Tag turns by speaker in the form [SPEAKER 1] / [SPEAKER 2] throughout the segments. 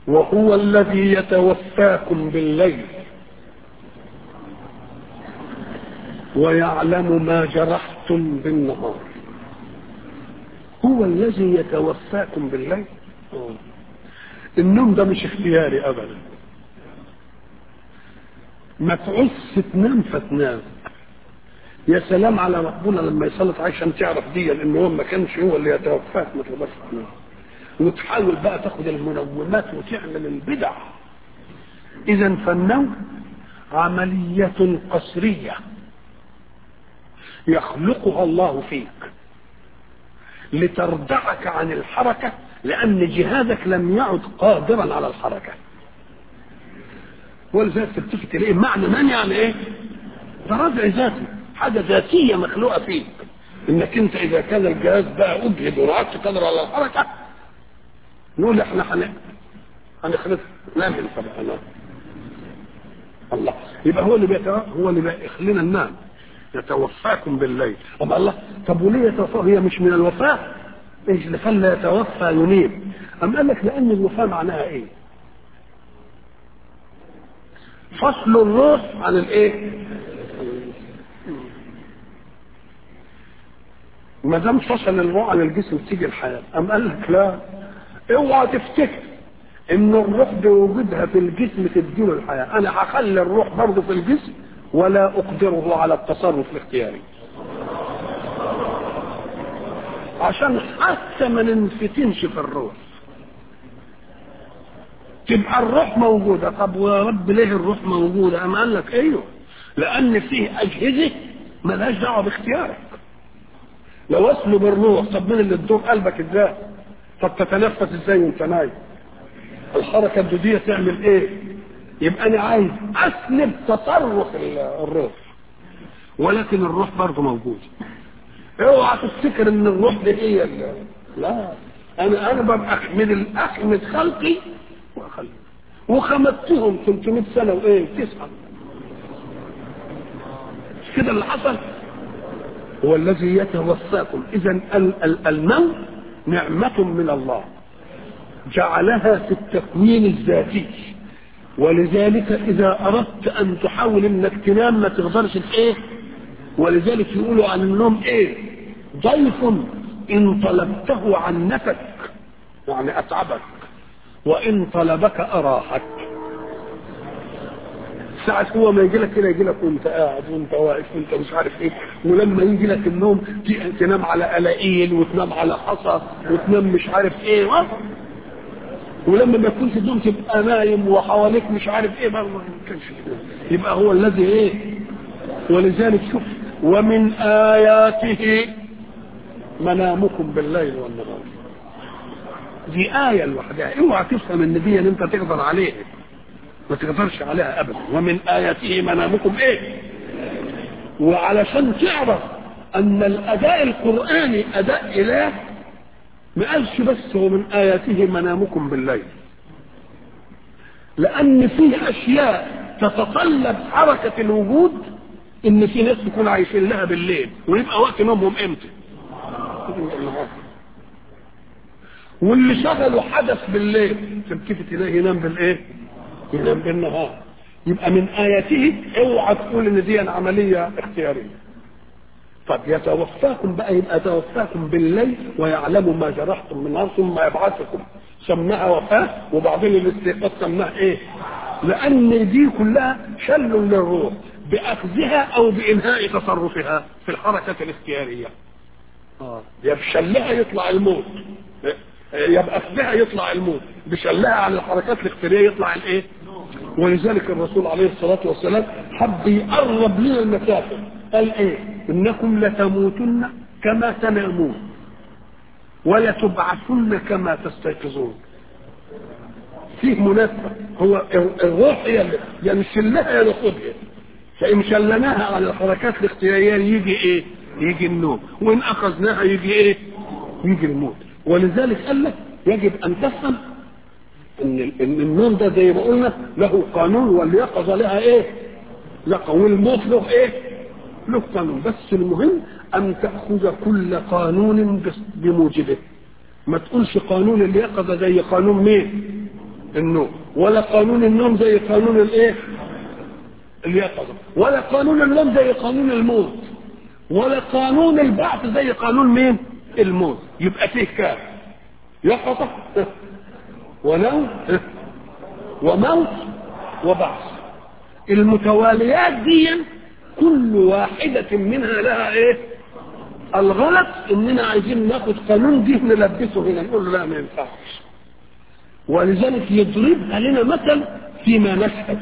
[SPEAKER 1] وهو الذي يتوفاكم بالليل ويعلم ما جرحتم بالنهار هو الذي يتوفاكم بالليل النوم ده مش اختياري ابدا ما تعوزش تنام فتنام يا سلام على ربنا لما يسلط عشان تعرف دي لان هو ما كانش هو اللي يتوفاك ما تقدرش تنام وتحاول بقى تاخد المنومات وتعمل البدع اذا فالنوم عملية قسرية يخلقها الله فيك لتردعك عن الحركة لأن جهازك لم يعد قادرا على الحركة ولذلك تلتفت تلاقيه معنى من يعني ايه؟ ده رجع ذاتي حاجة ذاتية مخلوقة فيك انك انت اذا كان الجهاز بقى اجهد ورعدت قادر على الحركة نقول احنا هن هنخلص نعمل طبعا نعم. الله يبقى هو اللي بيتوفى هو اللي بيخلينا ننام يتوفاكم بالليل طب الله طب وليه يتوفى هي مش من الوفاة ايش اللي خلى يتوفى ينيم ام قال لك لان الوفاة معناها ايه فصل الروح عن الايه ما دام فصل الروح عن الجسم تيجي الحياه ام قال لك لا اوعى تفتكر ان الروح بوجودها في الجسم تديله الحياه انا هخلي الروح برضه في الجسم ولا اقدره على التصرف الاختياري عشان حتى ما ننفتنش في الروح تبقى الروح موجودة طب ويا رب ليه الروح موجودة أم قال لك أيوه لأن فيه أجهزة ملهاش دعوة باختيارك لو أسلب الروح طب مين اللي تدور قلبك إزاي طب تتنفس إزاي وأنت نايم الحركة الدودية تعمل إيه يبقى أنا عايز أسلب تصرف الروح ولكن الروح برضه موجود اوعى تفتكر ان الروح دي هي اللي. لا انا انا ببقى احمد احمد خلقي واخلي وخمدتهم 300 سنه وايه تسعه مش كده اللي حصل هو الذي يتوفاكم اذا الموت نعمه من الله جعلها في التكوين الذاتي ولذلك اذا اردت ان تحاول انك تنام ما تقدرش ايه ولذلك يقولوا عن النوم ايه ضيف ان طلبته عنتك يعني اتعبك وان طلبك اراحك ساعة هو ما يجي لك كده يجي لك وانت قاعد وانت واقف وانت مش عارف ايه ولما يجي لك النوم تنام على قلاقيل وتنام على حصى وتنام مش عارف ايه ولما ما يكونش النوم تبقى نايم وحواليك مش عارف ايه ما كانش يبقى هو الذي ايه ولذلك شوف ومن آياته منامكم بالليل والنهار دي آية لوحدها اوعى تفهم ان دي ان انت تقدر عليها ما تقدرش عليها ابدا ومن آياته منامكم ايه وعلشان تعرف ان الاداء القرآني اداء اله ما قالش بس هو من آياته منامكم بالليل لان فيه اشياء تتطلب حركة الوجود ان في ناس تكون عايشين لها بالليل ويبقى وقت نومهم امتى واللي شغله حدث بالليل تلتفت اليه ينام بالايه ينام بالنهار يبقى من اياته اوعى تقول ان دي عمليه اختياريه طب يتوفاكم بقى يبقى يتوفاكم بالليل ويعلم ما جرحتم من النهار ثم يبعثكم سماها وفاه وبعدين الاستيقاظ سماها ايه لان دي كلها شل للروح باخذها او بانهاء تصرفها في الحركه الاختياريه اه يا بشلها يطلع الموت يا باخذها يطلع الموت بشلها على الحركات الاختياريه يطلع الايه ولذلك الرسول عليه الصلاه والسلام حب يقرب لنا المسافه قال ايه انكم لتموتن كما تنامون ولتبعثن كما تستيقظون فيه مناسبه هو الروح هي يا نشلها يا ناخدها فإن شلناها على الحركات الاختيارية يجي ايه؟ يجي النوم، وإن أخذناها يجي ايه؟ يجي الموت، ولذلك قال لك يجب أن تفهم إن إن النوم ده زي ما قلنا له قانون واليقظة لها ايه؟ لا والموت له ايه؟ له قانون، بس المهم أن تأخذ كل قانون بموجبه. ما تقولش قانون اليقظة زي قانون مين؟ النوم ولا قانون النوم زي قانون الايه اليقظة ولا قانون النوم زي قانون الموت ولا قانون البعث زي قانون مين الموت يبقى فيه كام يقظة ونوم وموت وبعث المتواليات دي كل واحدة منها لها ايه الغلط اننا عايزين ناخد قانون دي نلبسه هنا نقول له لا ما ينفعش ولذلك يضربها لنا مثل فيما نشهد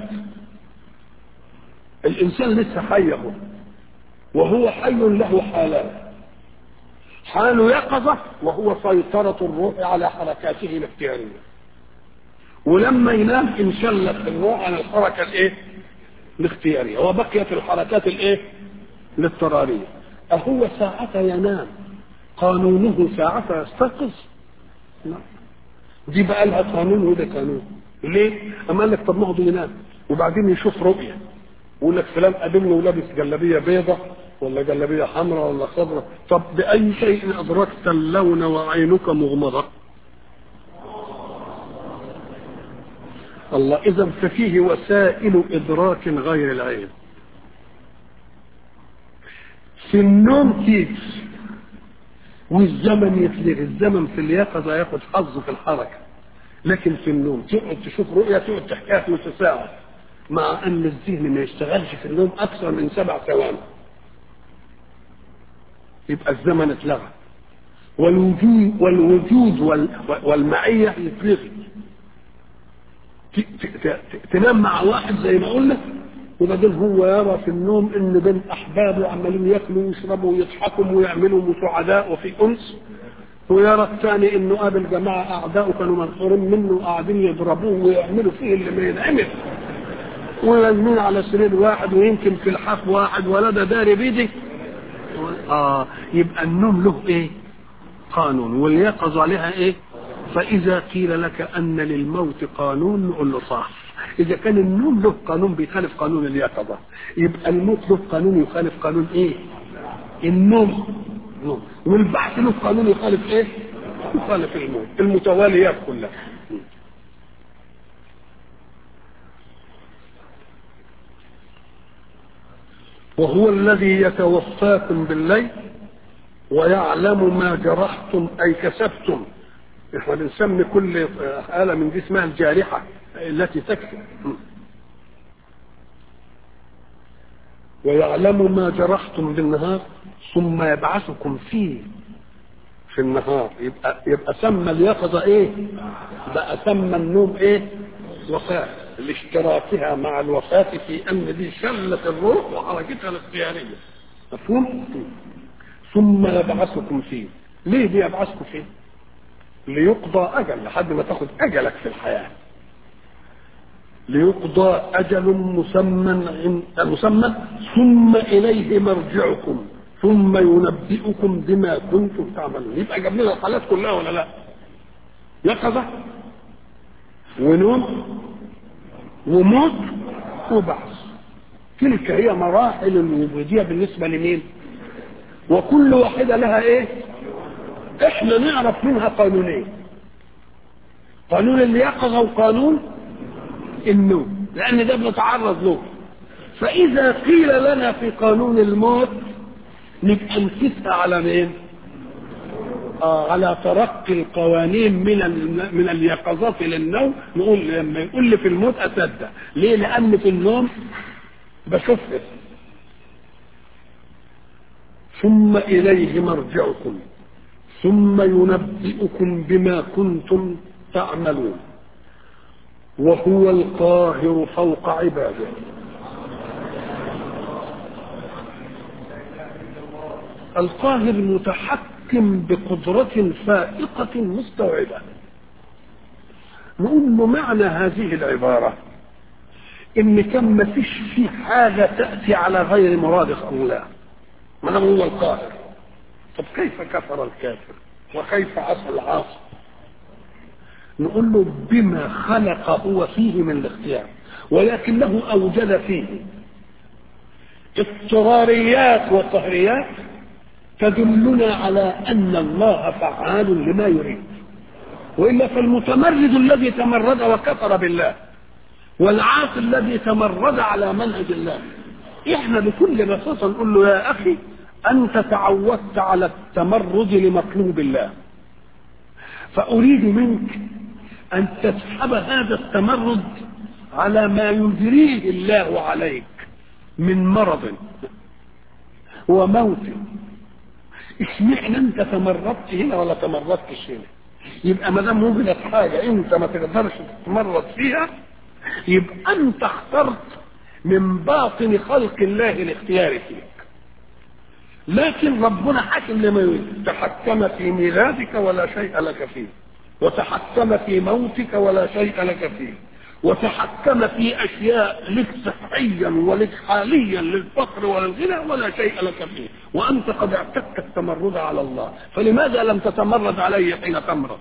[SPEAKER 1] الانسان لسه حي اهو وهو حي له حالان حال يقظة وهو سيطرة الروح على حركاته الاختيارية ولما ينام انشلت الروح عن الحركة الايه الاختيارية وبقيت الحركات الايه الاضطرارية أهو ساعة ينام قانونه ساعة يستيقظ لا دي بقى لها قانون وده قانون ليه؟ أما قال لك طب ما هو ينام وبعدين يشوف رؤية يقول لك فلان قابلني ولابس جلابية بيضة ولا جلابية حمراء ولا خضراء طب بأي شيء أدركت اللون وعينك مغمضة الله إذا ففيه وسائل إدراك غير العين في النوم تيجي والزمن يتلغي الزمن في اليقظة ياخد حظه في الحركة لكن في النوم تقعد تشوف رؤية تقعد تحكيها في نص ساعة مع أن الذهن ما يشتغلش في النوم أكثر من سبع ثواني يبقى الزمن اتلغى والوجود والوجود والمعية يتلغي تنام مع واحد زي ما قلنا وبعدين هو يرى في النوم ان بين احبابه عمالين ياكلوا ويشربوا ويضحكوا ويعملوا سعداء وفي انس ويرى الثاني انه قابل جماعه اعداء كانوا منصورين منه وقاعدين يضربوه ويعملوا فيه اللي ما ينعمل وينامين على سرير واحد ويمكن في الحاف واحد ولا ده داري بيدي اه يبقى النوم له ايه؟ قانون واليقظ عليها ايه؟ فإذا قيل لك أن للموت قانون نقول له صح إذا كان النوم له قانون بيخالف قانون اليقظة يبقى الموت له قانون يخالف قانون إيه؟ النوم نوم والبحث له قانون يخالف إيه؟ يخالف الموت المتواليات كلها وهو الذي يتوفاكم بالليل ويعلم ما جرحتم أي كسبتم احنا بنسمي كل آلة من دي اسمها الجارحة التي تكسب ويعلم ما جرحتم بالنهار ثم يبعثكم فيه في النهار يبقى يبقى سمى اليقظة ايه؟ بقى سمى النوم ايه؟ وفاة لاشتراكها مع الوفاة في ان دي شلة الروح وحركتها الاختيارية مفهوم؟ ثم يبعثكم فيه ليه بيبعثكم فيه؟ ليقضى اجل لحد ما تاخد اجلك في الحياه ليقضى اجل مسمى مسمى ثم اليه مرجعكم ثم ينبئكم بما كنتم تعملون يبقى جاب لنا الحالات كلها ولا لا يقظه ونوم وموت وبعث تلك هي مراحل الوجوديه بالنسبه لمين وكل واحده لها ايه احنا نعرف منها قانونين قانون اليقظه وقانون النوم لان ده بنتعرض له فاذا قيل لنا في قانون الموت نبقى نقيسها على مين آه على ترقي القوانين من من اليقظات للنوم نقول لما يقول لي في الموت اصدق ليه لان في النوم بشوفها ثم اليه مرجعكم ثم ينبئكم بما كنتم تعملون وهو القاهر فوق عباده القاهر متحكم بقدرة فائقة مستوعبة نقول له معنى هذه العبارة إن كان ما فيش في حاجة تأتي على غير مراد الله من هو القاهر طب كيف كفر الكافر وكيف عصى العاصي نقول له بما خلق هو فيه من الاختيار ولكنه اوجد فيه اضطراريات وقهريات تدلنا على ان الله فعال لما يريد والا فالمتمرد الذي تمرد وكفر بالله والعاصي الذي تمرد على منهج الله احنا بكل بساطه نقول له يا اخي انت تعودت على التمرد لمطلوب الله فاريد منك ان تسحب هذا التمرد على ما يجريه الله عليك من مرض وموت اشمعنى انت تمردت هنا ولا تمردتش هنا يبقى ما دام وجدت حاجه انت ما تقدرش تتمرد فيها يبقى انت اخترت من باطن خلق الله الاختيار فيك لكن ربنا حكم لما يريد تحكم في ميلادك ولا شيء لك فيه وتحكم في موتك ولا شيء لك فيه وتحكم في اشياء لك صحيا ولك حاليا للفقر وللغنى ولا شيء لك فيه وانت قد اعتدت التمرد على الله فلماذا لم تتمرد عليه حين تمرض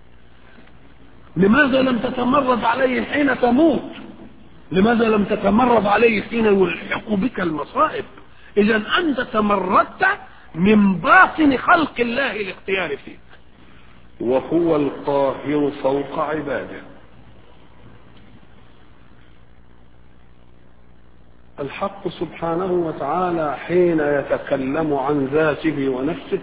[SPEAKER 1] لماذا لم تتمرد عليه حين تموت لماذا لم تتمرد عليه حين يلحق بك المصائب اذا انت تمردت من باطن خلق الله الاختيار فيك وهو القاهر فوق عباده الحق سبحانه وتعالى حين يتكلم عن ذاته ونفسه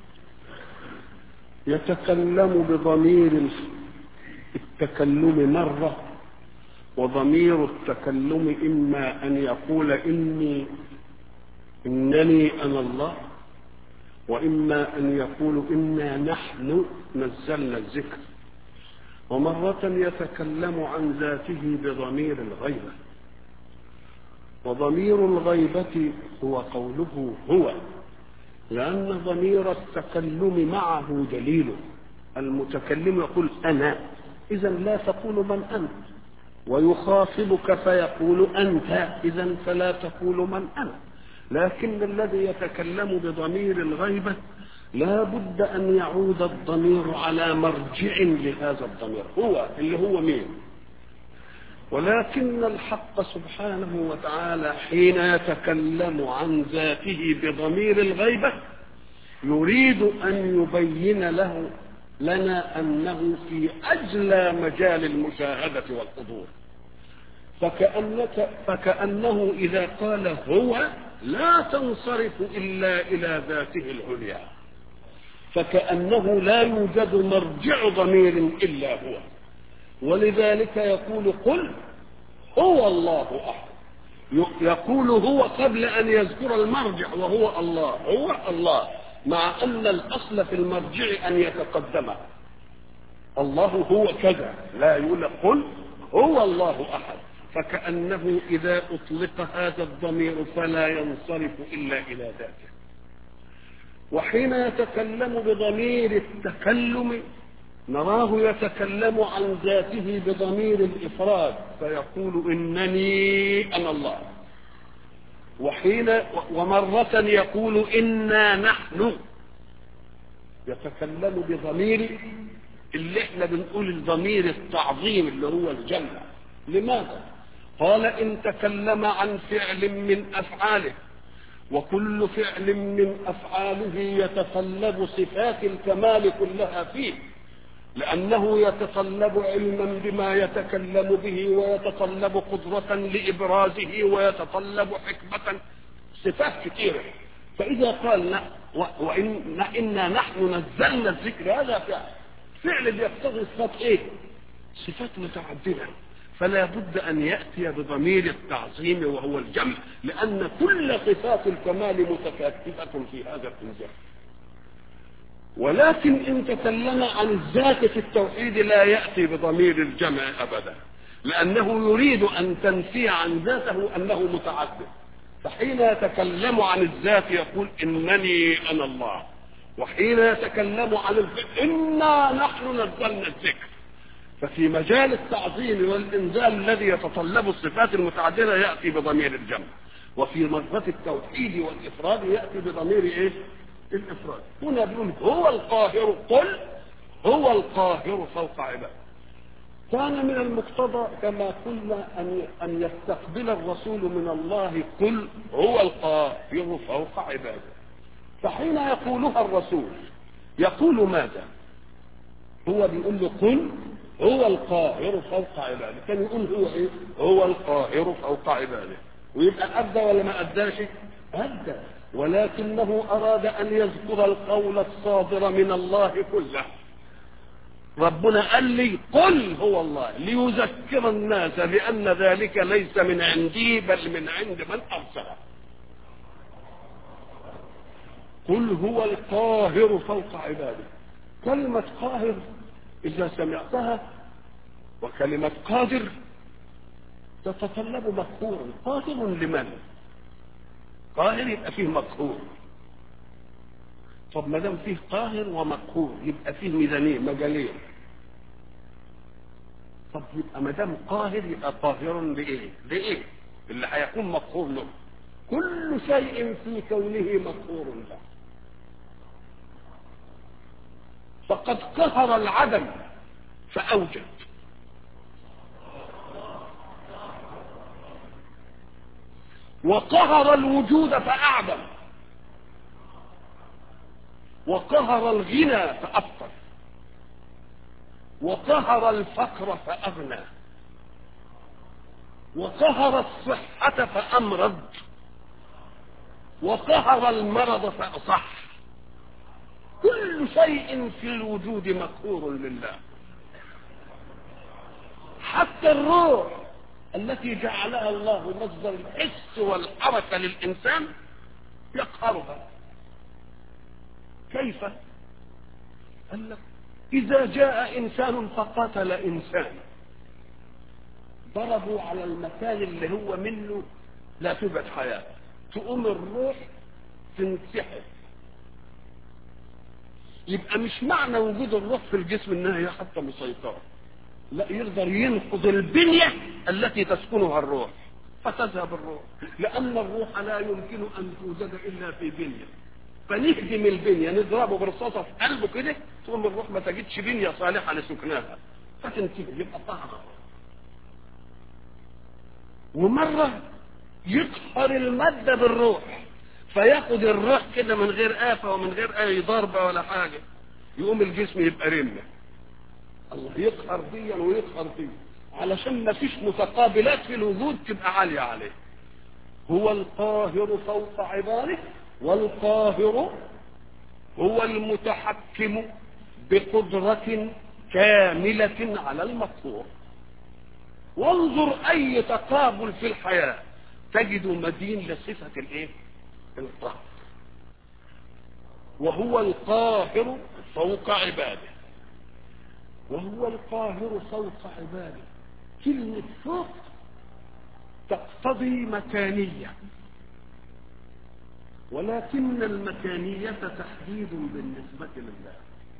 [SPEAKER 1] يتكلم بضمير التكلم مرة وضمير التكلم إما أن يقول إني إنني أنا الله وإما أن يقول إنا نحن نزلنا الذكر ومرة يتكلم عن ذاته بضمير الغيبة وضمير الغيبة هو قوله هو لأن ضمير التكلم معه دليل المتكلم يقول أنا إذا لا تقول من أنت ويخاطبك فيقول أنت إذا فلا تقول من أنا لكن الذي يتكلم بضمير الغيبة لا بد أن يعود الضمير على مرجع لهذا الضمير هو اللي هو مين ولكن الحق سبحانه وتعالى حين يتكلم عن ذاته بضمير الغيبة يريد أن يبين له لنا أنه في أجلى مجال المشاهدة والحضور فكأنك فكأنه إذا قال هو لا تنصرف إلا إلى ذاته العليا فكأنه لا يوجد مرجع ضمير إلا هو ولذلك يقول قل هو الله احد يقول هو قبل ان يذكر المرجع وهو الله هو الله مع ان الاصل في المرجع ان يتقدم الله هو كذا لا يقول قل هو الله احد فكانه اذا اطلق هذا الضمير فلا ينصرف الا الى ذاته وحين يتكلم بضمير التكلم نراه يتكلم عن ذاته بضمير الافراد فيقول انني انا الله وحين ومرة يقول انا نحن يتكلم بضمير اللي احنا بنقول الضمير التعظيم اللي هو الجنة لماذا؟ قال ان تكلم عن فعل من افعاله وكل فعل من افعاله يتطلب صفات الكمال كلها فيه لأنه يتطلب علما بما يتكلم به ويتطلب قدرة لإبرازه ويتطلب حكمة صفات كثيرة فإذا قال وإن إنا نحن نزلنا الذكر هذا فعل فعل يقتضي صفات إيه؟ صفات متعددة فلا بد أن يأتي بضمير التعظيم وهو الجمع لأن كل صفات الكمال متكاتفة في هذا الإنزال ولكن إن تكلم عن الذات في التوحيد لا يأتي بضمير الجمع أبدا لأنه يريد أن تنفي عن ذاته أنه متعدد فحين يتكلم عن الذات يقول إنني أنا الله وحين يتكلم عن الفعل إنا نحن نزلنا الذكر ففي مجال التعظيم والإنزال الذي يتطلب الصفات المتعددة يأتي بضمير الجمع وفي مرة التوحيد والإفراد يأتي بضمير إيه؟ الافراد هنا بيقول هو القاهر قل هو القاهر فوق عباده كان من المقتضى كما قلنا ان ان يستقبل الرسول من الله قل هو القاهر فوق عباده فحين يقولها الرسول يقول ماذا هو بيقول له قل هو القاهر فوق عباده كان يقول هو ايه هو القاهر فوق عباده ويبقى ادى ولا ما اداش ادى ولكنه اراد ان يذكر القول الصادر من الله كله ربنا قال لي قل هو الله ليذكر الناس بان ذلك ليس من عندي بل من عند من ارسله قل هو القاهر فوق عباده كلمة قاهر إذا سمعتها وكلمة قادر تتطلب مقهورا قادر لمن؟ قاهر يبقى فيه مقهور طب ما دام فيه قاهر ومقهور يبقى فيه ميزانين مجالين طب يبقى ما دام قاهر يبقى قاهر لايه؟ لايه؟ اللي هيكون مقهور له كل شيء في كونه مقهور له فقد قهر العدم فأوجد وقهر الوجود فأعدم وقهر الغنى فأفقر وقهر الفقر فأغنى وقهر الصحة فأمرض وقهر المرض فأصح كل شيء في الوجود مقهور لله حتى الروح التي جعلها الله مصدر الحس والحركه للانسان يقهرها كيف قال لك اذا جاء انسان فقتل انسان ضربوا على المكان اللي هو منه لا توجد حياه تقوم الروح تنسحب يبقى مش معنى وجود الروح في الجسم انها هي حتى مسيطره لا يقدر ينقض البنيه التي تسكنها الروح فتذهب الروح لان الروح لا يمكن ان توجد الا في بنيه فنهدم البنيه نضربه برصاصه في قلبه كده تقوم الروح ما تجدش بنيه صالحه لسكنها فتنتهي يبقى طهر ومره يقهر الماده بالروح فياخد الروح كده من غير آفة ومن غير أي ضربة ولا حاجة يقوم الجسم يبقى رمة الله يقهر ديا ويقهر ديا علشان ما فيش متقابلات في الوجود تبقى عالية عليه هو القاهر فوق عباده والقاهر هو المتحكم بقدرة كاملة على المقهور وانظر أي تقابل في الحياة تجد مدين لصفة الايه؟ القهر وهو القاهر فوق عباده وهو القاهر فوق عباده كلمة فوق تقتضي مكانية ولكن المكانية تحديد بالنسبة لله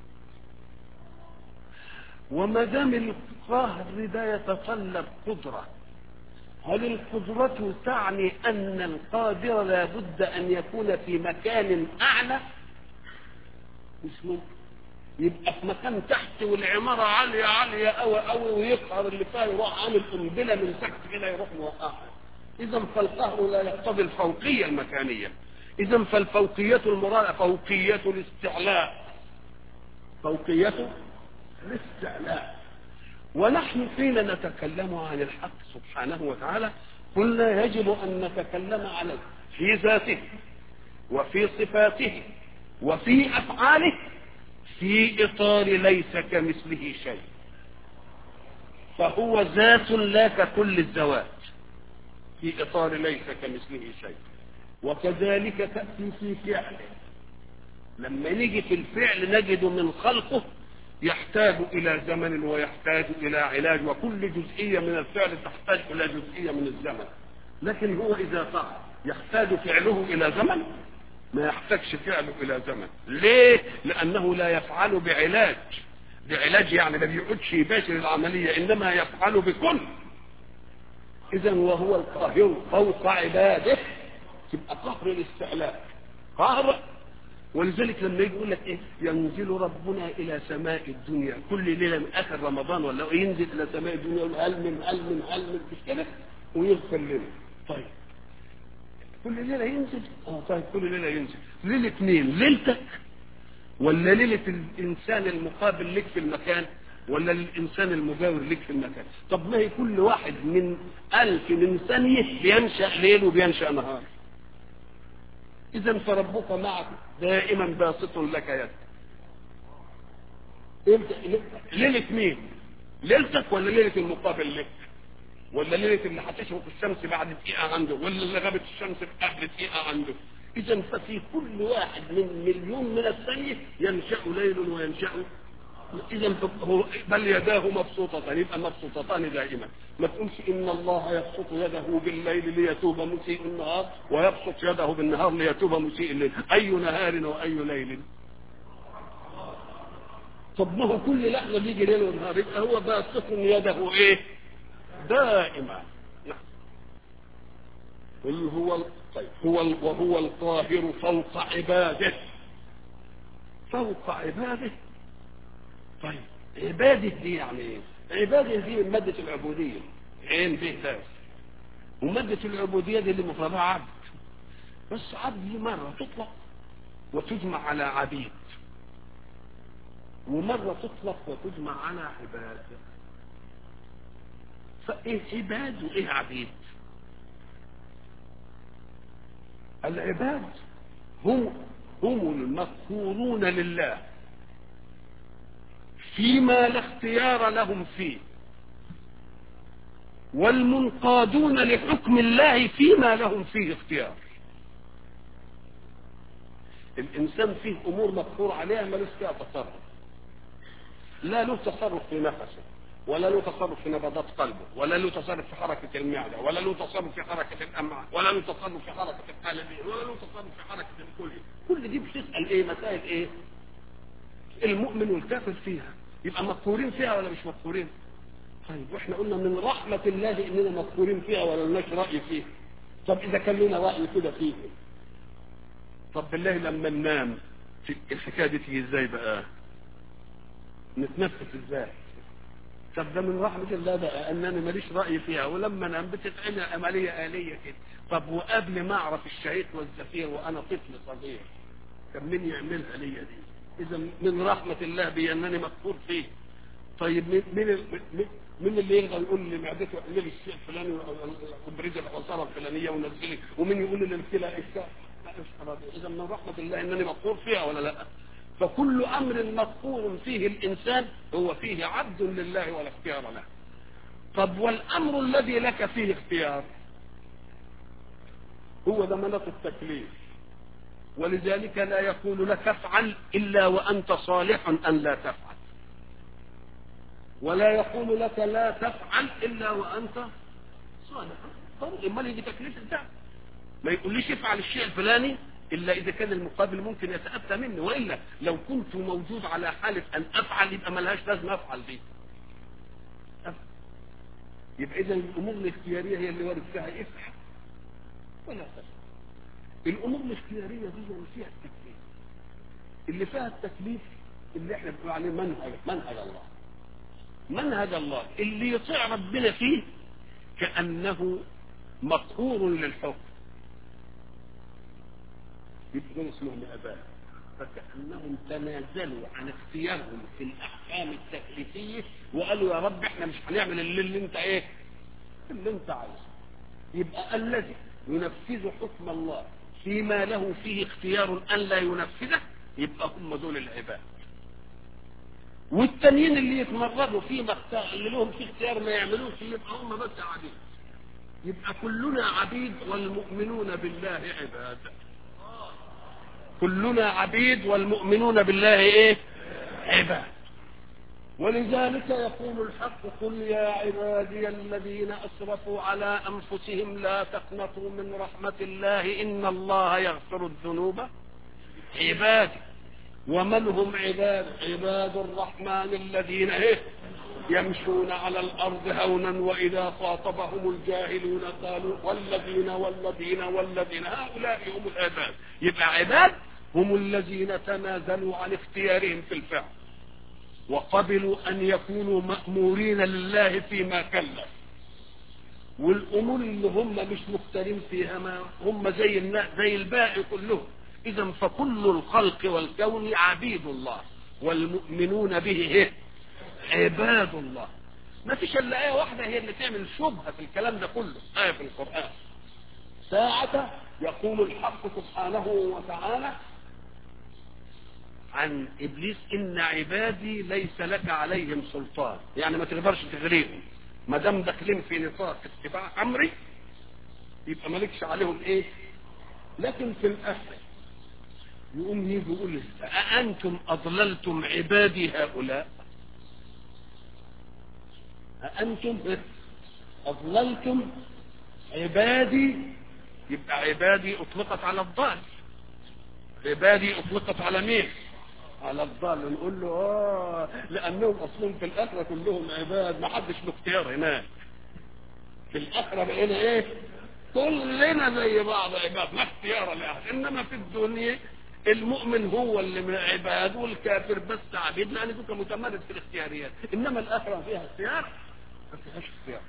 [SPEAKER 1] وما دام القهر ده يتطلب قدره هل القدرة تعني أن القادر لا بد أن يكون في مكان أعلى؟ مش ممكن يبقى في مكان تحت والعمارة عالية عالية أوي أوي ويقهر اللي فيها يروح عامل قنبلة من تحت كده يروح موقعها. إذا فالقهر لا يقتضي الفوقية المكانية. إذا فالفوقية المرادة فوقية الاستعلاء. فوقية الاستعلاء. ونحن حين نتكلم عن الحق سبحانه وتعالى قلنا يجب ان نتكلم عليه في ذاته وفي صفاته وفي افعاله في اطار ليس كمثله شيء فهو ذات لا ككل الذوات في اطار ليس كمثله شيء وكذلك تاتي في فعله لما نيجي في الفعل نجد من خلقه يحتاج إلى زمن ويحتاج إلى علاج وكل جزئية من الفعل تحتاج إلى جزئية من الزمن لكن هو إذا فعل يحتاج فعله إلى زمن ما يحتاجش فعله إلى زمن ليه؟ لأنه لا يفعل بعلاج بعلاج يعني ما بيقعدش يباشر العملية إنما يفعل بكل إذا وهو القاهر فوق عباده تبقى قهر الاستعلاء قهر ولذلك لما يجي يقول لك ايه ينزل ربنا الى سماء الدنيا كل ليله من اخر رمضان ولا ينزل الى سماء الدنيا يقول هل من هل من هل من مش كده ويغفر لنا طيب كل ليله ينزل اه طيب كل ليله ينزل ليله مين ليلتك ولا ليلة الإنسان المقابل لك في المكان ولا للإنسان المجاور لك في المكان طب ما هي كل واحد من ألف من ثانية بينشأ ليل وبينشأ نهار إذا فربك معك دائما باسط لك يد ليلة مين؟ ليلتك ولا ليلة المقابل لك؟ ولا ليلة اللي هتشرق الشمس بعد دقيقة عنده ولا اللي غابت الشمس قبل دقيقة عنده إذا ففي كل واحد من مليون من الثانية ينشأ ليل وينشأ إذا هو بل يداه مبسوطتان يبقى مبسوطتان دائما ما تقولش إن الله يبسط يده بالليل ليتوب مسيء النهار ويبسط يده بالنهار ليتوب مسيء الليل أي نهار وأي ليل طب ما هو كل لحظة بيجي ليل ونهار يبقى هو باسط يده إيه دائما قل هو طيب هو وهو القاهر فوق عباده فوق عباده طيب عباده دي يعني ايه عباده دي من مادة العبودية عين به داس ومادة العبودية دي اللي مفردها عبد بس عبد مرة تطلق وتجمع على عبيد ومرة تطلق وتجمع على عباد فايه عباد وايه عبيد العباد هم هم المذكورون لله فيما لا اختيار لهم فيه والمنقادون لحكم الله فيما لهم فيه اختيار الانسان فيه امور مقصور عليها ملوش فيها تصرف لا له تصرف في نفسه ولا له تصرف في نبضات قلبه ولا له تصرف في حركة المعدة ولا له تصرف في حركة الأمعاء ولا له تصرف في حركة القلبين ولا له تصرف في حركة الكلى كل دي بتسأل ايه مسائل ايه المؤمن والكافر فيها يبقى مذكورين فيها ولا مش مذكورين طيب واحنا قلنا من رحمة الله اننا مذكورين فيها ولا لناش رأي فيها طب اذا كان لنا رأي كده فيه طب بالله لما ننام في الحكاية دي تيجي ازاي بقى نتنفس ازاي طب ده من رحمة الله بقى ان انا ماليش رأي فيها ولما انام بتتعمل عملية آلية كده طب وقبل ما اعرف الشهيق والزفير وانا طفل صغير كان مين يعملها ليا دي اذا من رحمة الله بي انني مذكور فيه طيب مين مين مين اللي يقدر يقول لي معدته اعملي الشيء الفلاني وبريد العصاره الفلانيه ونزلي ومين يقول لي الكلى الشاء اذا من رحمه الله انني مذكور فيها ولا لا فكل امر مذكور فيه الانسان هو فيه عبد لله ولا اختيار له طب والامر الذي لك فيه اختيار هو ضمانة التكليف ولذلك لا يقول لك افعل الا وانت صالح ان لا تفعل ولا يقول لك لا تفعل الا وانت صالح طب امال يجي تكليف ازاي ما يقوليش افعل الشيء الفلاني الا اذا كان المقابل ممكن يتاتى مني والا لو كنت موجود على حاله ان افعل يبقى ملهاش لازمه افعل دي يبقى اذا الامور الاختياريه هي اللي وارد فيها افعل ولا تفعل الامور الاختياريه دي اللي فيها التكليف اللي فيها التكليف اللي احنا بنقول عليه منهج منهج الله منهج الله اللي يطيع ربنا فيه كانه مقهور للحكم يبقى دول اسمهم اباء فكانهم تنازلوا عن اختيارهم في الاحكام التكليفيه وقالوا يا رب احنا مش هنعمل اللي, اللي انت ايه اللي انت عايزه يبقى الذي ينفذ حكم الله فيما له فيه اختيار ان لا ينفذه يبقى هم دول العباد والتانيين اللي يتمردوا فيما اختار اللي لهم فيه اختيار ما يعملوش يبقى هم بس عبيد يبقى كلنا عبيد والمؤمنون بالله عباد كلنا عبيد والمؤمنون بالله ايه عباد ولذلك يقول الحق قل يا عبادي الذين اسرفوا على انفسهم لا تقنطوا من رحمه الله ان الله يغفر الذنوب عبادي ومن هم عباد عباد الرحمن الذين ايه يمشون على الارض هونا واذا خاطبهم الجاهلون قالوا والذين والذين والذين هؤلاء هم العباد يبقى عباد هم الذين تنازلوا عن اختيارهم في الفعل وقبلوا ان يكونوا مامورين لله فيما كلف والامور اللي هم مش مختارين فيها ما هم زي الناس زي الباقي كلهم اذا فكل الخلق والكون عبيد الله والمؤمنون به إيه؟ عباد الله ما فيش الا ايه واحده هي اللي تعمل شبهه في الكلام ده كله ايه في القران ساعة يقول الحق سبحانه وتعالى عن ابليس ان عبادي ليس لك عليهم سلطان يعني ما تقدرش تغريهم ما دام داخلين في نطاق اتباع امري يبقى مالكش عليهم ايه لكن في الاخر يقوم يجي يقول أأنتم أضللتم عبادي هؤلاء أأنتم أضللتم عبادي يبقى عبادي أطلقت على الضال عبادي أطلقت على مين على الضال نقول له آه لأنهم أصلهم في الآخرة كلهم عباد ما حدش له اختيار هناك في الآخرة بقينا إيه كلنا زي بعض عباد ما اختيار لأحد إنما في الدنيا المؤمن هو اللي من عباد والكافر بس عبيد لأن دوك متمرد في الاختياريات إنما الآخرة فيها اختيار ما فيهاش اختيار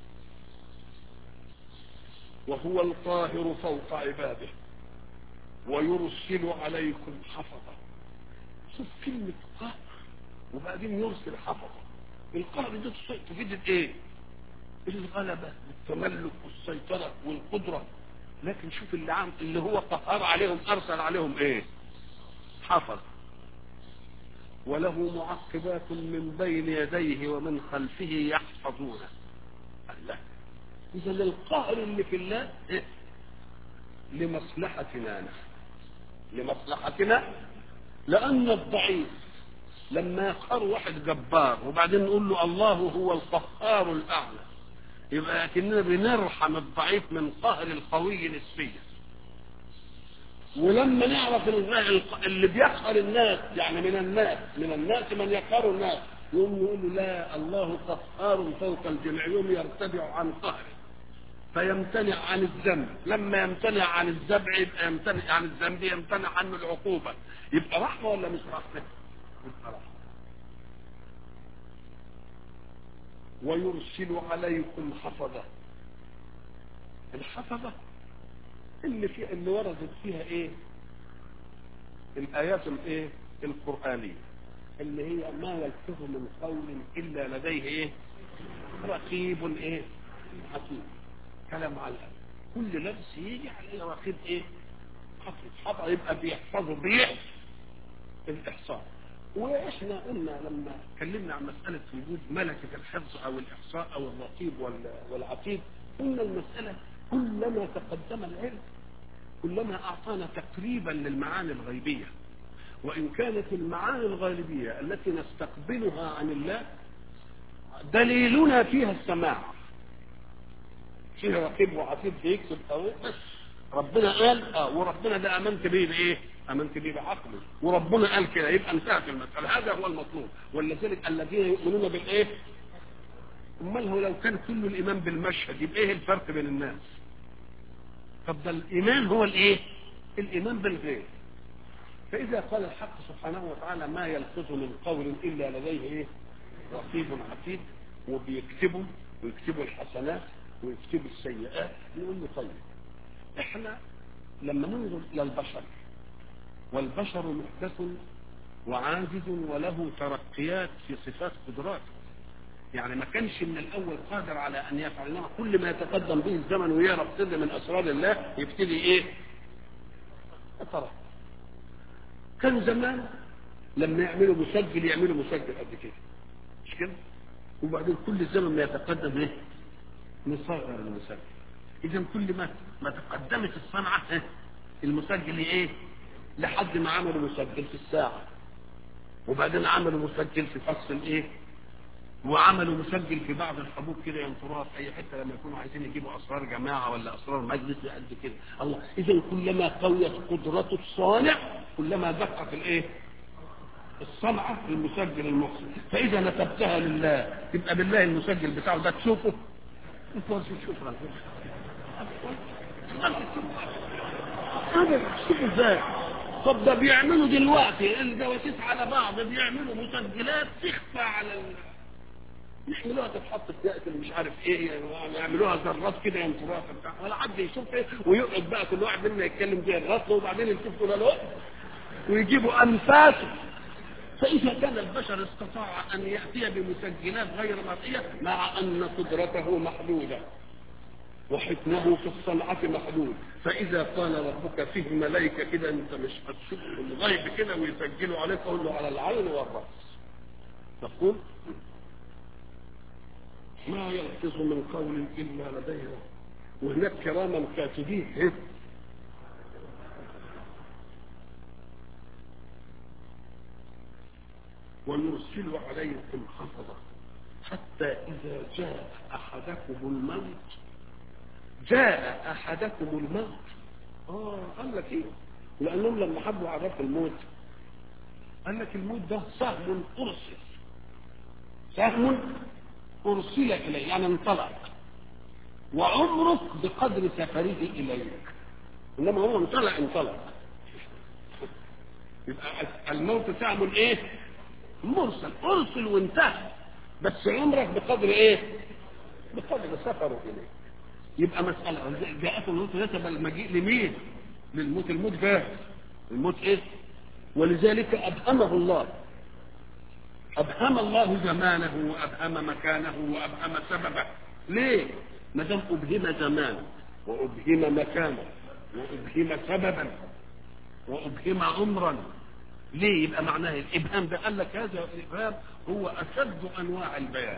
[SPEAKER 1] وهو القاهر فوق عباده ويرسل عليكم حفظا شوف كلمة قهر وبعدين يرسل حفظا القهر دي تفيد ايه الغلبة والتملك والسيطرة والقدرة لكن شوف اللي عام اللي هو قهر عليهم ارسل عليهم ايه حفظ وله معقبات من بين يديه ومن خلفه يحفظونه الله اذا القهر اللي في الله إيه؟ لمصلحتنا نحن لمصلحتنا لان الضعيف لما يقهر واحد جبار وبعدين نقول له الله هو القهار الاعلى يبقى كأننا بنرحم الضعيف من قهر القوي نسبيا ولما نعرف اللي بيقهر الناس يعني من الناس من الناس من يقهر الناس يقوم يقول له لا الله قهار فوق الجميع يوم يرتدع عن قهره فيمتنع عن الذنب لما يمتنع عن الذنب يبقى يمتنع عن الذنب يمتنع عنه العقوبة يبقى رحمة ولا مش رحمة؟ يبقى رحمة ويرسل عليكم حفظة الحفظة اللي في اللي وردت فيها ايه الايات الايه القرآنية اللي هي ما يلفظ من قول الا لديه ايه رقيب ايه حكيم كلام على الأرض كل لبس يجي عليه رقيب ايه حفظ حفظ يبقى بيحفظه بيحفظ الاحصاء واحنا قلنا لما اتكلمنا عن مسألة وجود ملكة الحفظ او الاحصاء او الرقيب والعتيد قلنا المسألة كلما تقدم العلم كلما اعطانا تقريبا للمعاني الغيبية وان كانت المعاني الغيبية التي نستقبلها عن الله دليلنا فيها السماع فيها رقيب وعتيد بيكتب او بس ربنا قال اه وربنا ده امنت بيه بايه امنت بيه بعقله وربنا قال كده يبقى انتهت المساله هذا هو المطلوب ولذلك الذين يؤمنون بالايه امال هو لو كان كل الايمان بالمشهد يبقى ايه الفرق بين الناس طب ده الايمان هو الايه الايمان بالغير فاذا قال الحق سبحانه وتعالى ما يلفظ من قول الا لديه ايه رقيب عتيد وبيكتبوا ويكتبوا الحسنات ويكتبوا السيئات نقول له طيب احنا لما ننظر الى البشر والبشر محدث وعاجز وله ترقيات في صفات قدراته يعني ما كانش من الاول قادر على ان يفعل انما كل ما يتقدم به الزمن ويعرف سر من اسرار الله يبتدي ايه يترقى كان زمان لما يعملوا مسجل يعملوا مسجل قد كده مش كده وبعدين كل الزمن ما يتقدم ايه نصغر المسجل اذا كل ما ما تقدمت الصنعه المسجل ايه لحد ما عملوا مسجل في الساعه وبعدين عملوا مسجل في فصل ايه وعملوا مسجل في بعض الحبوب كده ينطروها في اي حته لما يكونوا عايزين يجيبوا اسرار جماعه ولا اسرار مجلس قد كده الله اذا كلما قويت قدرة الصانع كلما دقق الايه الصنعة للمسجل المحسن فإذا نسبتها لله يبقى بالله المسجل بتاعه ده تشوفه انت شكرا هذا شوف ازاي طب ده بيعملوا دلوقتي الجواسيس على بعض بيعملوا مسجلات تخفى على ال... يعملوها تتحط في يأس مش عارف ايه يعني يعملوها ذرات كده ينطروها في بتاع ولا حد يشوف ايه ويقعد بقى كل واحد منا يتكلم زي الرطل وبعدين يشوف كل الوقت ويجيبوا انفاسه فإذا كان البشر استطاع أن يأتي بمسجلات غير مرئية مع أن قدرته محدودة وحكمه في الصنعة محدود فإذا قال ربك فيه ملائكة كده أنت مش هتشوف الغيب كده ويسجلوا عليك قول له على العين والرأس تقول ما يلفظ من قول إلا لديه وهناك كراما كاتبين ونرسل عليكم حفظا حتى إذا جاء أحدكم الموت جاء أحدكم الموت آه قال لك إيه لأنهم لما حبوا عرفوا الموت قال لك الموت ده سهم أرسل سهم أرسل إليه يعني انطلق وعمرك بقدر سفره إليك إنما هو انطلق انطلق يبقى الموت سهم إيه مرسل ارسل وانتهى بس عمرك بقدر ايه بقدر سفره اليه يبقى مسألة جاءت الموت نسب المجيء لمين للموت الموت جاء الموت ايه ولذلك ابهمه الله ابهم الله زمانه وابهم مكانه وابهم سببه ليه ما دام ابهم زمانه وابهم مكانه وابهم سببا وابهم عمرا ليه يبقى معناه الابهام ده قال لك هذا الابهام هو اشد انواع البيان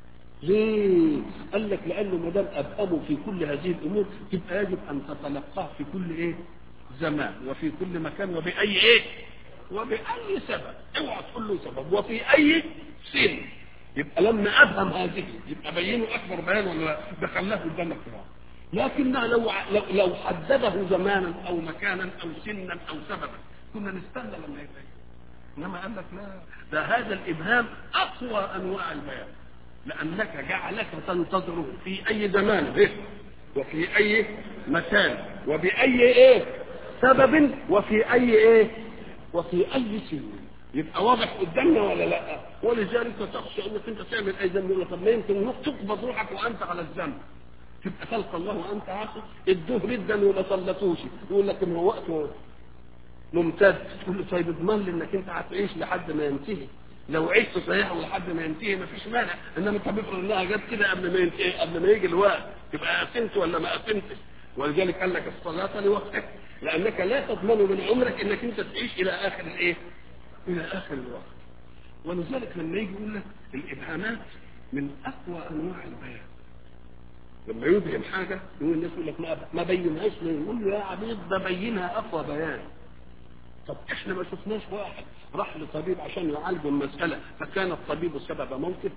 [SPEAKER 1] ليه قال لك لانه ما دام ابهمه في كل هذه الامور يبقى يجب ان تتلقاه في كل ايه زمان وفي كل مكان وباي ايه وباي سبب اوعى تقول له سبب وفي اي سن يبقى لما ابهم هذه يبقى بينه اكبر بيان ولا ده خلاه قدامك كده لكنها لو لو, لو حدده زمانا او مكانا او سنا او سببا كنا نستنى لما يبين انما قال لك لا ده هذا الابهام اقوى انواع البيان لانك جعلك تنتظره في اي زمان إيه؟ وفي اي مكان وباي ايه سبب وفي اي ايه وفي اي سن يبقى واضح قدامنا ولا لا ولذلك تخشى انك انت تعمل اي ذنب طب ما يمكن تقبض روحك وانت على الذنب تبقى تلقى الله وانت عاصي ادوه جدا وما صلتوش يقول لك ان هو وقته ممتد تقول له طيب اضمن لي انك انت هتعيش لحد ما ينتهي لو عشت صحيح ولحد ما ينتهي ما فيش مانع انما انت بيفرض انها جت كده قبل ما ينتهي قبل ما يجي الوقت تبقى قسمت ولا ما قسمتش ولذلك قال لك الصلاه لوقتك لانك لا تضمن من عمرك انك انت تعيش الى اخر الايه؟ الى اخر الوقت ولذلك لما يجي يقول لك الابهامات من اقوى انواع البيان لما يبهم حاجه يقول الناس يقول لك ما ما بينهاش ليه؟ يقول له يا عبيد ده بينها اقوى بيان طب احنا ما شفناش واحد راح لطبيب عشان يعالج المسألة فكان الطبيب سبب موته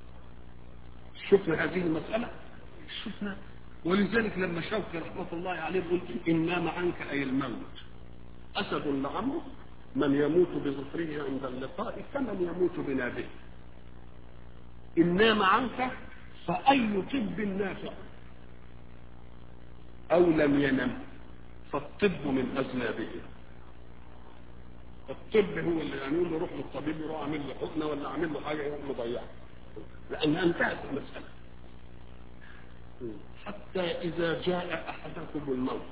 [SPEAKER 1] شفنا هذه المسألة شفنا ولذلك لما شوقي رحمة الله عليه يقول إن نام عنك أي الموت أسد لعمرو من يموت بظفره عند اللقاء كمن يموت بنابه إن نام عنك فأي طب نافع أو لم ينم فالطب من أذنابه الطب هو اللي يعني يقول له روح للطبيب يروح عامل له حقنه ولا عامل له حاجه يروح مضيعه لان انتهت المساله حتى اذا جاء احدكم الموت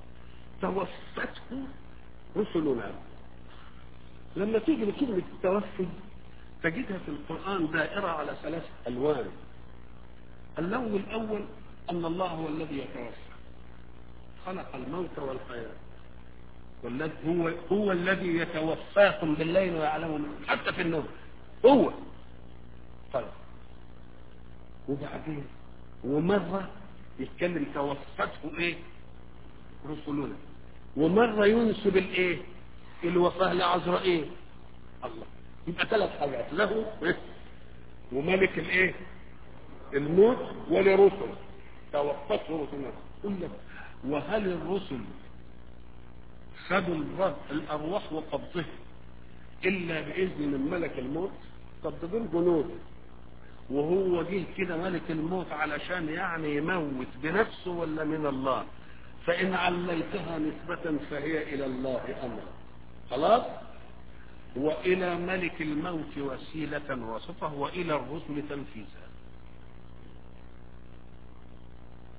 [SPEAKER 1] توفته رسلنا لما تيجي لكلمه التوفي تجدها في القران دائره على ثلاث الوان اللون الاول ان الله هو الذي يتوفى خلق الموت والحياه والذي هو هو الذي يتوفاكم بالليل ويعلم حتى في النوم هو طيب وبعدين ومرة يتكلم توفته ايه رسلنا ومرة ينسب الايه الوفاة لعزرائيل الله يبقى ثلاث حاجات له وملك الايه الموت ولرسل توفته رسلنا يقول لك وهل الرسل خدوا الارواح وقبضها الا باذن من ملك الموت طب ده دول جنود وهو جه كده ملك الموت علشان يعني يموت بنفسه ولا من الله فان عليتها نسبة فهي الى الله امرا خلاص والى ملك الموت وسيلة وصفة والى الرسل تنفيذا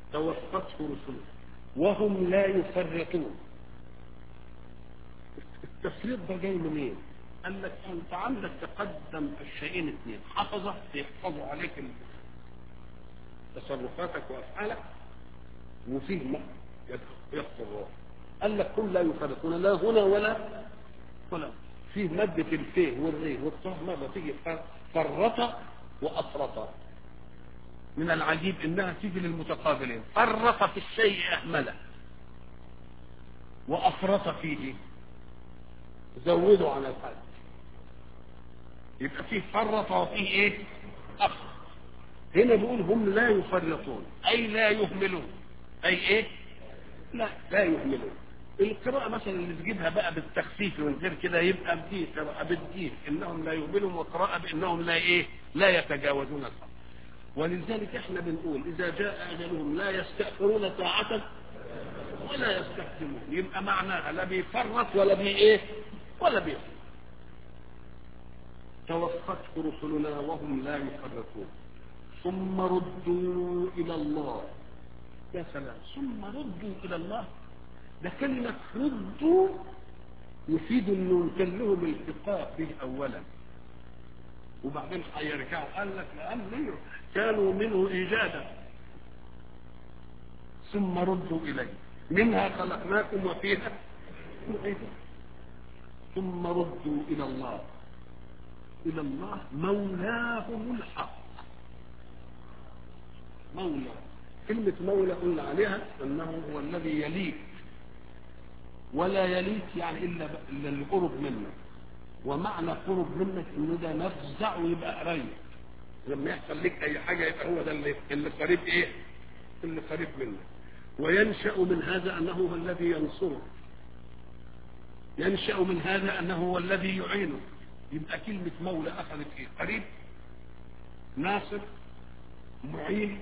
[SPEAKER 1] توفته رسله وهم لا يفرطون التفريط ده جاي منين؟ قال لك انت عندك تقدم الشيئين اثنين حفظه يحفظوا عليك تصرفاتك وافعالك وفيه ما يخطر الروح قال لك هم لا يفرطون لا هنا ولا ولا فيه مادة الفيه والريه والطه مرة تيجي فرط وأفرط من العجيب انها تيجي للمتقابلين فرط في الشيء اهمله وافرط فيه زودوا عن الحد يبقى فيه فرط وفيه ايه افرط هنا بيقول هم لا يفرطون اي لا يهملون اي ايه لا لا يهملون القراءة مثلا اللي تجيبها بقى بالتخفيف من غير كده يبقى بدي قراءة بالدين انهم لا يهملون وقراءة بانهم لا ايه لا يتجاوزون الحد ولذلك احنا بنقول اذا جاء اجلهم لا يستأخرون ساعة ولا يستقدمون يبقى معناها لا بيفرط ولا بي ايه ولا بيفرط توفته رسلنا وهم لا يفرطون ثم ردوا الى الله يا سلام ثم ردوا الى الله ده كلمة ردوا يفيد انه كان لهم التقاء به اولا وبعدين هيرجعوا قال لك لان كانوا منه ايجادا ثم ردوا اليه منها خلقناكم وفيها نعيدكم ثم ردوا الى الله الى الله مولاهم الحق مولى كلمة مولى قلنا عليها انه هو الذي يليك ولا يليك يعني الا الا اللي قرب منك ومعنى قرب منك ان ده مفزع ويبقى قريب لما يحصل لك اي حاجه يبقى هو ده اللي, اللي قريب ايه اللي قريب منك وينشا من هذا انه هو الذي ينصره ينشا من هذا انه هو الذي يعينه يبقى كلمه مولى اخذت ايه قريب ناصر معين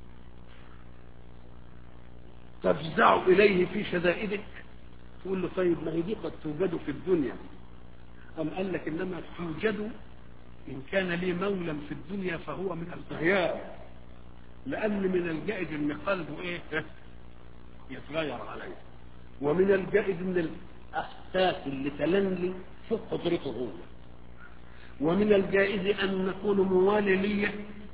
[SPEAKER 1] تفزع اليه في شدائدك تقول له طيب ما هي دي قد توجد في الدنيا أم قال لك إنما توجد إن كان لي مولى في الدنيا فهو من الأغيار لأن من الجائز إن قلبه إيه يتغير عليه ومن الجائز إن الأحساس اللي تلنلي فوق قدرته هو ومن الجائز أن نكون موالي لي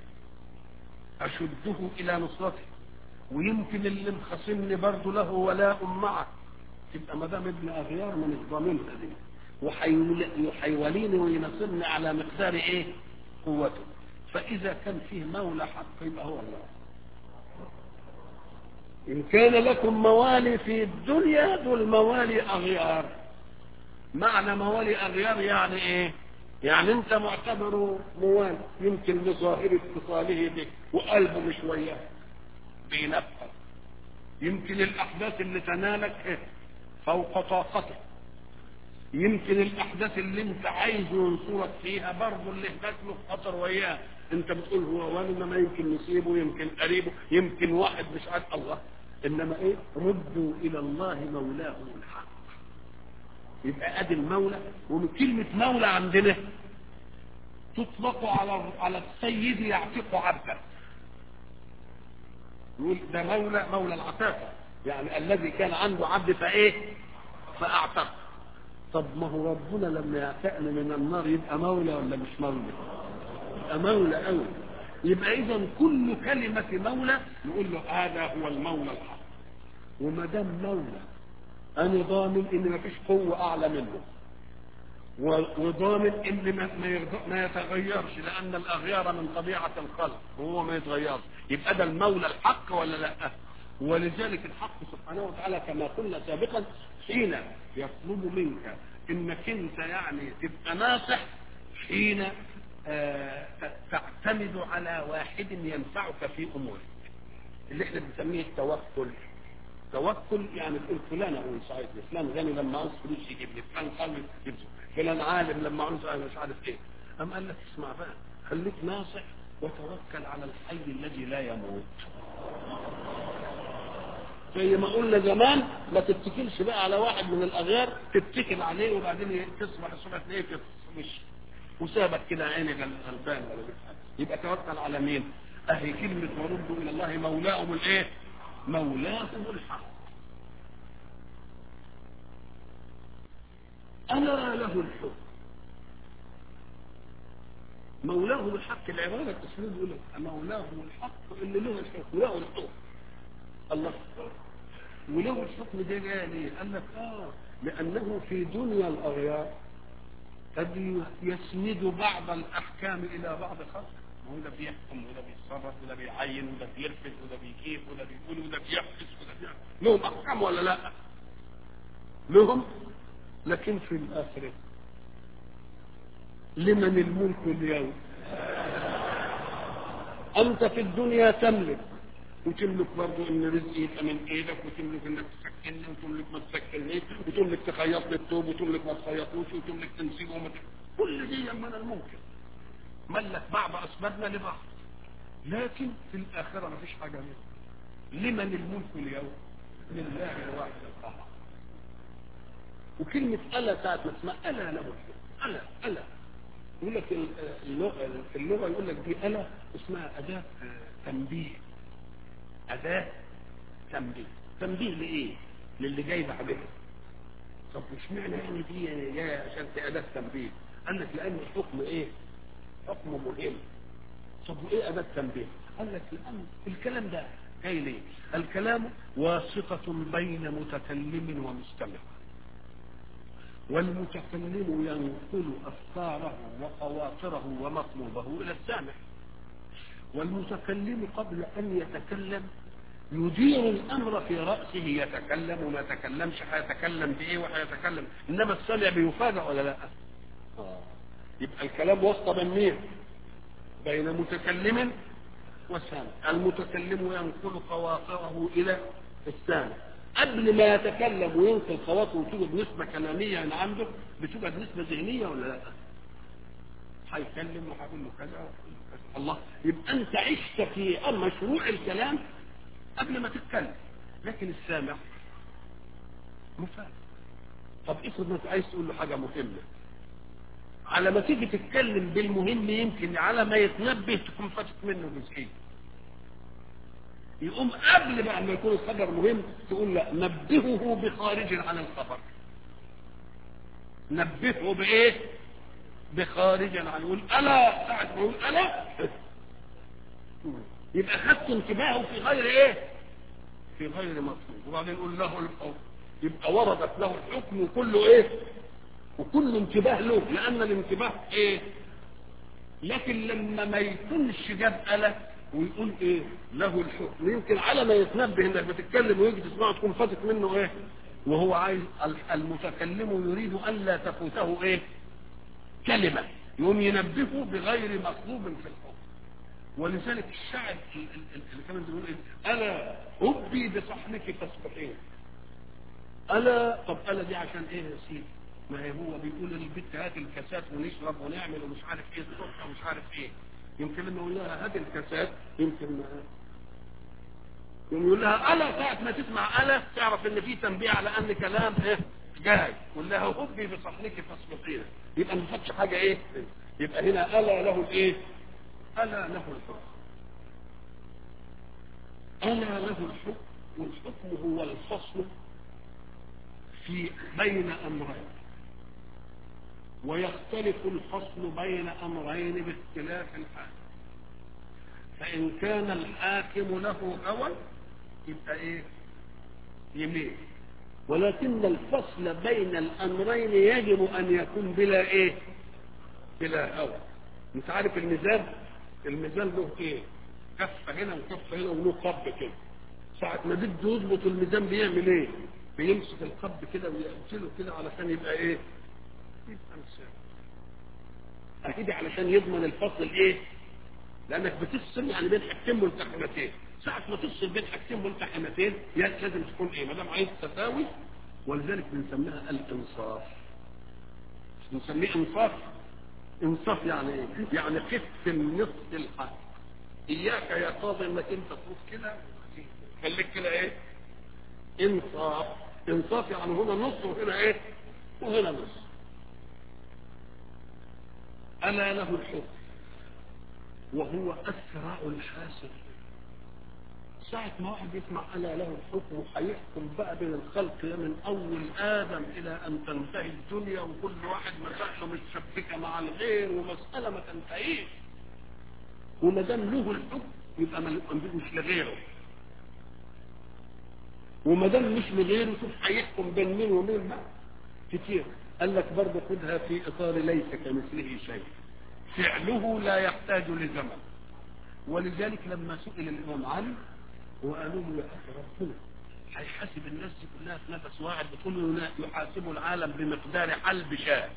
[SPEAKER 1] أشده إلى نصرته ويمكن اللي مخصمني برضه له ولاء معه تبقى ما دام ابن اغيار من الضامنها دي وحيوليني وينصرني على مقدار ايه قوته فاذا كان فيه مولى حق يبقى هو الله ان كان لكم موالي في الدنيا دول موالي اغيار معنى موالي اغيار يعني ايه يعني انت معتبره موالي يمكن لظاهر اتصاله بك وقلبه مش وياه بينفذ يمكن الاحداث اللي تنالك إيه؟ فوق طاقتك يمكن الاحداث اللي انت عايزه ينصرك فيها برضه اللي هناك له خطر وياه انت بتقول هو وانا ما يمكن نسيبه يمكن قريبه يمكن واحد مش عارف الله انما ايه ردوا الى الله مولاهم الحق يبقى ادي المولى ومن كلمه مولى عندنا تطلق على على السيد يعتق عبده يقول ده مولى مولى العتاقه يعني الذي كان عنده عبد فايه فاعتق طب ما هو ربنا لما يعتقنا من النار يبقى مولى ولا مش مولى يبقى مولى قوي يبقى اذا كل كلمه مولى نقول له هذا هو المولى الحق وما دام مولى انا ضامن ان ما فيش قوه اعلى منه وضامن ان ما ما, ما يتغيرش لان الاغيار من طبيعه الخلق وهو ما يتغيرش يبقى ده المولى الحق ولا لا ولذلك الحق سبحانه وتعالى كما قلنا سابقا حين يطلب منك انك انت يعني تبقى ناصح حين آه تعتمد على واحد ينفعك في امورك اللي احنا بنسميه التوكل توكل يعني تقول فلان هو يساعدني فلان غني لما عاوز فلوس يجيب لي فلان قوي يجيب فلان عالم لما عاوز انا مش عارف ايه ام قال لك اسمع بقى خليك ناصح وتوكل على الحي الذي لا يموت زي ما قلنا زمان ما تتكلش بقى على واحد من الاغيار تتكل عليه وبعدين تصبح الصبح تلاقيه مش وسابك كده عيني غلبان ولا يبقى توكل على مين؟ اهي كلمه وردوا الى الله مولاهم الايه؟ مولاه الحق ألا له الحكم مولاه الحق العبارة التسليم يقول لك مولاه الحق اللي له الحكم له الحكم الله وله الحكم ده جاي ليه؟ قال لك اه لأنه في دنيا الأغيار قد يسند بعض الأحكام إلى بعض خلق وده بيحكم وده بيتصرف وده بيعين وده بيرفض وده بيكيف وده بيقول وده بيحبس وده بيعمل لهم أحكام ولا لا؟ لهم لكن في الآخرة لمن الملك اليوم أنت في الدنيا تملك وتملك برضه ان رزقي يبقى من ايدك وتملك انك تسكنني وتملك ما تسكننيش وتملك تخيط لي الثوب وتملك ما تخيطوش وتملك تنسيبه وما كل دي من الممكن ملك بعض اسبابنا لبعض لكن في الاخره ما فيش حاجه منها لمن الملك اليوم لله الواحد القهار وكلمة ألا ساعة ما اسمها ألا له ألا ألا يقول لك اللغة في اللغة يقول لك دي ألا اسمها أداة تنبيه أداة تنبيه تنبيه لإيه؟ للي جاي بعدها طب مش معنى يعني دي جاية عشان في أداة تنبيه قال لك لأن الحكم إيه؟ حكم مهم طب وإيه أداة تنبيه؟ قال لك لأن الكلام ده جاي ليه؟ الكلام واسطة بين متكلم ومستمع والمتكلم ينقل أفكاره وخواطره ومطلوبه إلى السامع والمتكلم قبل أن يتكلم يدير الأمر في رأسه يتكلم وما يتكلمش هيتكلم بإيه وهيتكلم إنما السامع بيفاجأ ولا لا آه. يبقى الكلام وسط بين مين بين متكلم وسامع المتكلم ينقل خواطره إلى السامع قبل ما يتكلم وينقل خواطره وتوجد نسبة كلامية من عنده بتوجد نسبة ذهنية ولا لا هيكلم وهقول له كذا الله يبقى انت عشت في مشروع الكلام قبل ما تتكلم لكن السامع مفاجئ طب افرض انت عايز تقول له حاجه مهمه على ما تيجي تتكلم بالمهم يمكن على ما يتنبه تكون فاتت منه جزئيه يقوم قبل بقى ما يكون الخبر مهم تقول لا نبهه بخارج عن الخبر نبهه بايه بخارج عن يقول الا ساعه ما يقول الا يبقى خدت انتباهه في غير ايه في غير مطلوب وبعدين يقول له الحكم يبقى وردت له الحكم وكله ايه وكل انتباه له لان الانتباه ايه لكن لما ما يكونش جاب اله ويقول ايه له الحكم يمكن على ما يتنبه انك بتتكلم ويجي تسمعه تكون فاتت منه ايه وهو عايز المتكلم يريد الا تفوته ايه كلمه يقوم ينبهه بغير مطلوب في الحكم ولذلك الشاعر اللي كان بيقول ايه الا هبي بصحنك تصبحين الا طب الا دي عشان ايه يا سيدي ما هي هو بيقول للبنت هات الكاسات ونشرب ونعمل ومش عارف ايه الصبح ومش عارف ايه يمكن لما يقول لها هات الكاسات يمكن ما يقوم يقول لها الا ساعه ما تسمع الا تعرف ان في تنبيه على ان كلام ايه جاي يقول لها هبي بصحنك تصبحين يبقى ما خدش حاجه ايه يبقى هنا الا له الايه الا له الحكم الا له الحكم والحكم هو الفصل في بين امرين ويختلف الفصل بين امرين باختلاف الحاكم فان كان الحاكم له هوى يبقى ايه يميل ولكن الفصل بين الامرين يجب ان يكون بلا ايه بلا هوى انت عارف الميزان الميزان له ايه كفه هنا وكفه هنا وله قب كده ساعة ما بده يظبط الميزان بيعمل ايه بيمسك القب كده ويقتله كده علشان يبقى ايه يبقى مساوي اكيد علشان يضمن الفصل الايه لانك بتفصل يعني بين حاجتين ملتحمتين ساعة ما تفصل بين حاجتين ملتحمتين لازم تكون ايه ما دام عايز تساوي ولذلك بنسميها الانصاف بنسميه انصاف انصاف يعني ايه يعني خف النصف الحق اياك يا قاضي انك انت تروح كده خليك كده ايه انصاف انصاف يعني هنا نص وهنا ايه وهنا نص الا له الحكم وهو اسرع الحاسب ساعة ما واحد يسمع ألا له الحكم هيحكم بقى بين الخلق من أول آدم إلى أن تنتهي الدنيا وكل واحد مسألة متشبكة مع الغير ومسألة ما تنتهيش وما دام له الحكم يبقى مش لغيره وما دام مش لغيره شوف هيحكم بين مين ومين بقى كتير قال لك برضه خدها في اطار ليس كمثله شيء فعله لا يحتاج لزمن ولذلك لما سئل الامام علي وقالوا له يا اخي ربنا هيحاسب الناس دي كلها في نفس واحد بتقول له يحاسب العالم بمقدار حلب شاه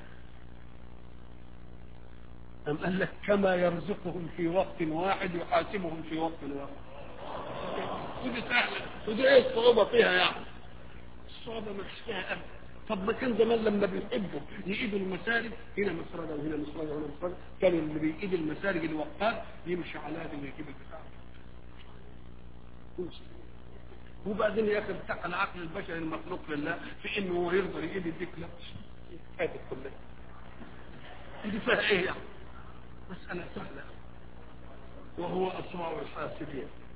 [SPEAKER 1] أم قال لك كما يرزقهم في وقت واحد يحاسبهم في وقت واحد ودي سهلة ودي ايه الصعوبة فيها يعني الصعوبة ما فيش فيها أبدا طب ما كان زمان لما بيحبوا يقيدوا المساجد هنا مسرجة وهنا مسرجة وهنا مسرجة كان اللي بيقيد المساجد الوقات يمشي على هذا اللي يجيب البتاع وبعدين يا اخي بتاع العقل البشري المخلوق لله في انه هو يرضى يقيد يديك لا هذه كلها دي فيها ايه يعني مسألة سهلة وهو أسرع الحاسبين